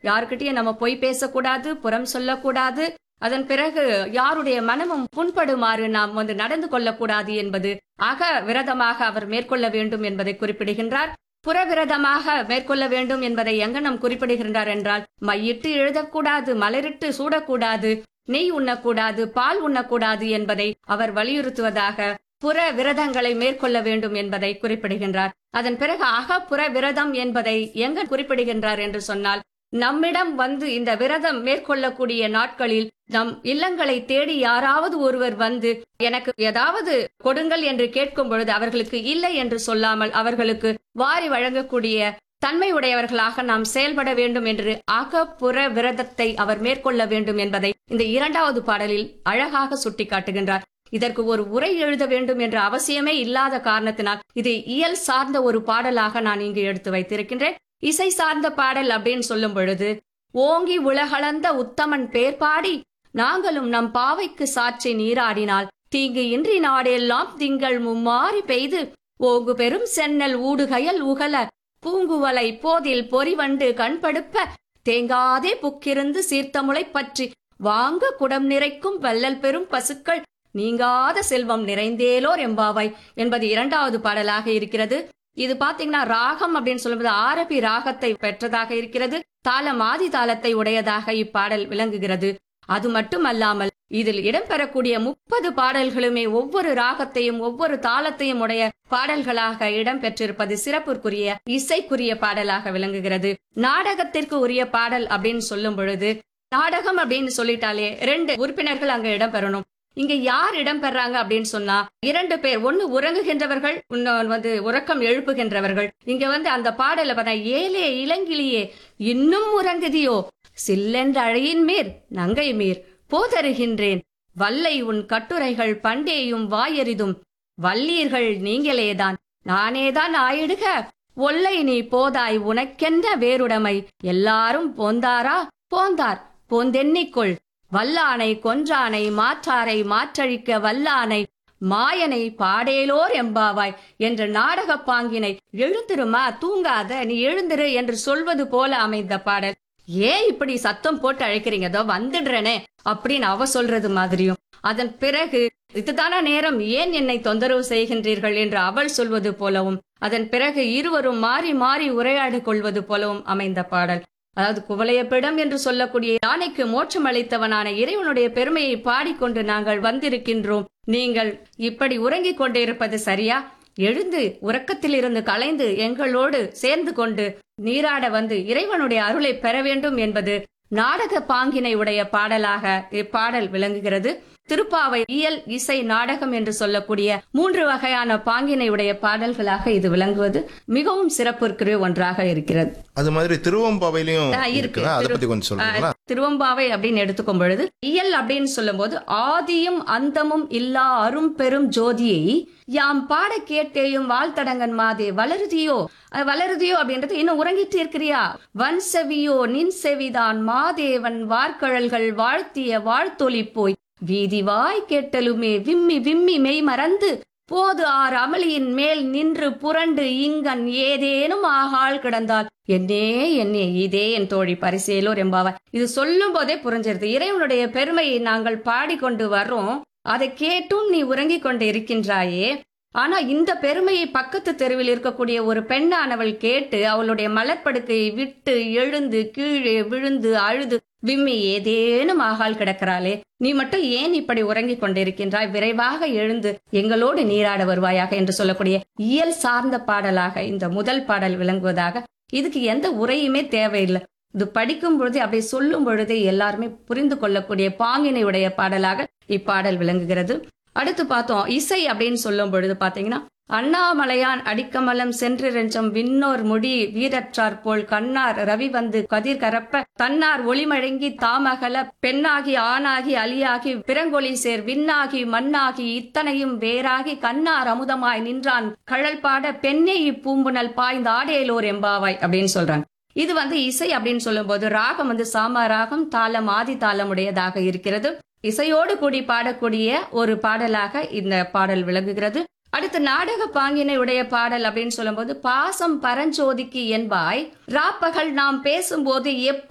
யாருக்கிட்டயும் நம்ம பொய் பேசக்கூடாது புறம் சொல்லக்கூடாது அதன் பிறகு யாருடைய மனமும் புண்படுமாறு நாம் வந்து நடந்து கொள்ளக்கூடாது என்பது அக விரதமாக அவர் மேற்கொள்ள வேண்டும் என்பதை குறிப்பிடுகின்றார் புறவிரதமாக மேற்கொள்ள வேண்டும் என்பதை எங்கனம் குறிப்பிடுகின்றார் என்றால் மையிட்டு எழுதக்கூடாது மலரிட்டு சூடக்கூடாது நெய் உண்ணக்கூடாது பால் உண்ணக்கூடாது என்பதை அவர் வலியுறுத்துவதாக புற விரதங்களை மேற்கொள்ள வேண்டும் என்பதை குறிப்பிடுகின்றார் அதன் பிறகு அகப்புற விரதம் என்பதை எங்க குறிப்பிடுகின்றார் என்று சொன்னால் நம்மிடம் வந்து இந்த விரதம் மேற்கொள்ளக்கூடிய நாட்களில் நம் இல்லங்களை தேடி யாராவது ஒருவர் வந்து எனக்கு ஏதாவது கொடுங்கள் என்று கேட்கும் பொழுது அவர்களுக்கு இல்லை என்று சொல்லாமல் அவர்களுக்கு வாரி வழங்கக்கூடிய தன்மை உடையவர்களாக நாம் செயல்பட வேண்டும் என்று அகப்புற விரதத்தை அவர் மேற்கொள்ள வேண்டும் என்பதை இந்த இரண்டாவது பாடலில் அழகாக சுட்டிக்காட்டுகின்றார் இதற்கு ஒரு உரை எழுத வேண்டும் என்ற அவசியமே இல்லாத காரணத்தினால் இது இயல் சார்ந்த ஒரு பாடலாக நான் இங்கு எடுத்து வைத்திருக்கின்றேன் இசை சார்ந்த பாடல் அப்படின்னு சொல்லும் பொழுது ஓங்கி உலகளந்த உத்தமன் பேர் பாடி நாங்களும் நம் பாவைக்கு சாட்சி நீராடினால் தீங்கு இன்றி நாடெல்லாம் திங்கள் மும்மாறி பெய்து ஓங்கு பெரும் சென்னல் ஊடுகயல் உகல பூங்குவலை போதில் பொறிவண்டு கண்படுப்ப தேங்காதே புக்கிருந்து சீர்த்தமுளை பற்றி வாங்க குடம் நிறைக்கும் வள்ளல் பெரும் பசுக்கள் நீங்காத செல்வம் நிறைந்தேலோர் எம்பாவாய் என்பது இரண்டாவது பாடலாக இருக்கிறது இது பாத்தீங்கன்னா ராகம் அப்படின்னு சொல்லும்போது ஆரபி ராகத்தை பெற்றதாக இருக்கிறது தாளம் ஆதி தாளத்தை உடையதாக இப்பாடல் விளங்குகிறது அது மட்டுமல்லாமல் இதில் இடம்பெறக்கூடிய முப்பது பாடல்களுமே ஒவ்வொரு ராகத்தையும் ஒவ்வொரு தாளத்தையும் உடைய பாடல்களாக இடம்பெற்றிருப்பது சிறப்புக்குரிய இசைக்குரிய பாடலாக விளங்குகிறது நாடகத்திற்கு உரிய பாடல் அப்படின்னு சொல்லும் பொழுது நாடகம் அப்படின்னு சொல்லிட்டாலே ரெண்டு உறுப்பினர்கள் அங்க இடம்பெறணும் இங்க யார் இடம்பெறாங்க அப்படின்னு சொன்னா இரண்டு பேர் ஒன்னு உறங்குகின்றவர்கள் இன்னொன்று வந்து உறக்கம் எழுப்புகின்றவர்கள் இங்க வந்து அந்த பாடல பார்த்தா ஏலே இளங்கிலியே இன்னும் உறங்குதியோ சில்லென்ற அழையின் மேற் நங்கை மீர் போதருகின்றேன் வல்லை உன் கட்டுரைகள் பண்டேயும் வாயெறிதும் வல்லீர்கள் நீங்களேதான் நானேதான் ஆயிடுக ஒல்லை நீ போதாய் உனக்கென்ன வேறுடைமை எல்லாரும் போந்தாரா போந்தார் போந்தென்னிக்கொள் வல்லானை கொன்றானை மாற்றாரை மாற்றழிக்க வல்லானை மாயனை பாடேலோர் எம்பாவாய் என்ற நாடகப் பாங்கினை எழுந்திருமா தூங்காத நீ எழுந்திரு என்று சொல்வது போல அமைந்த பாடல் ஏன் இப்படி சத்தம் போட்டு அழைக்கிறீங்க அதோ வந்துடுறேனே அப்படின்னு அவ சொல்றது மாதிரியும் அதன் பிறகு இதுதான நேரம் ஏன் என்னை தொந்தரவு செய்கின்றீர்கள் என்று அவள் சொல்வது போலவும் அதன் பிறகு இருவரும் மாறி மாறி உரையாடி கொள்வது போலவும் அமைந்த பாடல் அதாவது குவளையப்பிடம் என்று சொல்லக்கூடிய யானைக்கு மோட்சம் அளித்தவனான இறைவனுடைய பெருமையை பாடிக்கொண்டு நாங்கள் வந்திருக்கின்றோம் நீங்கள் இப்படி உறங்கிக் கொண்டிருப்பது சரியா எழுந்து உறக்கத்திலிருந்து கலைந்து எங்களோடு சேர்ந்து கொண்டு நீராட வந்து இறைவனுடைய அருளை பெற வேண்டும் என்பது நாடக பாங்கினை உடைய பாடலாக இப்பாடல் விளங்குகிறது திருப்பாவை இயல் இசை நாடகம் என்று சொல்லக்கூடிய மூன்று வகையான பாங்கினை உடைய பாடல்களாக இது விளங்குவது மிகவும் சிறப்பிற்குரிய ஒன்றாக இருக்கிறது அது மாதிரி திருவம்பாவையிலையும் ஆ, இருக்கு. இருக்குதா அதை திரு- பத்தி கொஞ்சம் சொல்றீங்களா திருவம்பாவை அப்படின்னு எடுத்துக்கும் பொழுது இயல் அப்படின்னு சொல்லும்போது ஆதியும் அந்தமும் இல்லா அரும் பெரும் ஜோதியை யாம் பாட கேட்டேயும் வாழ்த்தடங்கன் மாதே வளருதியோ அது வளருதியோ அப்படின்றது இன்னும் உறங்கிட்டு இருக்கிறியா வன் செவியோ நின் செவிதான் மாதேவன் வார்கழல்கள் வாழ்த்திய வாழ்த்தொலி போய் வீதி வாய் கேட்டலுமே விம்மி விம்மி மெய் மறந்து போது ஆர் அமளியின் மேல் நின்று புரண்டு இங்கன் ஏதேனும் ஆகாள் கிடந்தால் என்னே என்னே இதே என் தோழி பரிசேலோர் என்பாவ இது சொல்லும் போதே புரிஞ்சிருது இறைவனுடைய பெருமையை நாங்கள் பாடிக்கொண்டு வர்றோம் அதை கேட்டும் நீ உறங்கிக் கொண்டு இருக்கின்றாயே ஆனா இந்த பெருமையை பக்கத்து தெருவில் இருக்கக்கூடிய ஒரு பெண்ணானவள் கேட்டு அவளுடைய மலர்ப்படுக்கையை விட்டு எழுந்து கீழே விழுந்து அழுது விம்மி ஏதேனும் ஆகால் கிடக்கிறாளே நீ மட்டும் ஏன் இப்படி உறங்கிக் கொண்டிருக்கின்றாய் விரைவாக எழுந்து எங்களோடு நீராட வருவாயாக என்று சொல்லக்கூடிய இயல் சார்ந்த பாடலாக இந்த முதல் பாடல் விளங்குவதாக இதுக்கு எந்த உரையுமே தேவையில்லை இது படிக்கும் பொழுதே அப்படியே சொல்லும் பொழுதே எல்லாருமே புரிந்து கொள்ளக்கூடிய பாங்கினை உடைய பாடலாக இப்பாடல் விளங்குகிறது அடுத்து பார்த்தோம் இசை அப்படின்னு சொல்லும் பொழுது பாத்தீங்கன்னா அண்ணாமலையான் அடிக்கமலம் சென்றிரஞ்சம் விண்ணோர் முடி வீரற்றார் போல் கண்ணார் ரவி வந்து கதிர் கரப்ப தன்னார் ஒளிமழங்கி தாமகல பெண்ணாகி ஆணாகி அலியாகி பிறங்கொலி சேர் விண்ணாகி மண்ணாகி இத்தனையும் வேறாகி கண்ணார் அமுதமாய் நின்றான் கழல் பாட பெண்ணே இப்பூம்புணல் பாய்ந்த ஆடேலோர் எம்பாவாய் அப்படின்னு சொல்றாங்க இது வந்து இசை அப்படின்னு சொல்லும்போது ராகம் வந்து சாமா ராகம் தாளம் ஆதி தாளம் உடையதாக இருக்கிறது இசையோடு கூடி பாடக்கூடிய ஒரு பாடலாக இந்த பாடல் விளங்குகிறது அடுத்து நாடக பாங்கினை உடைய பாடல் அப்படின்னு சொல்லும்போது பாசம் பரஞ்சோதிக்கு என்பாய் ராப்பகல் நாம் பேசும்போது எப்ப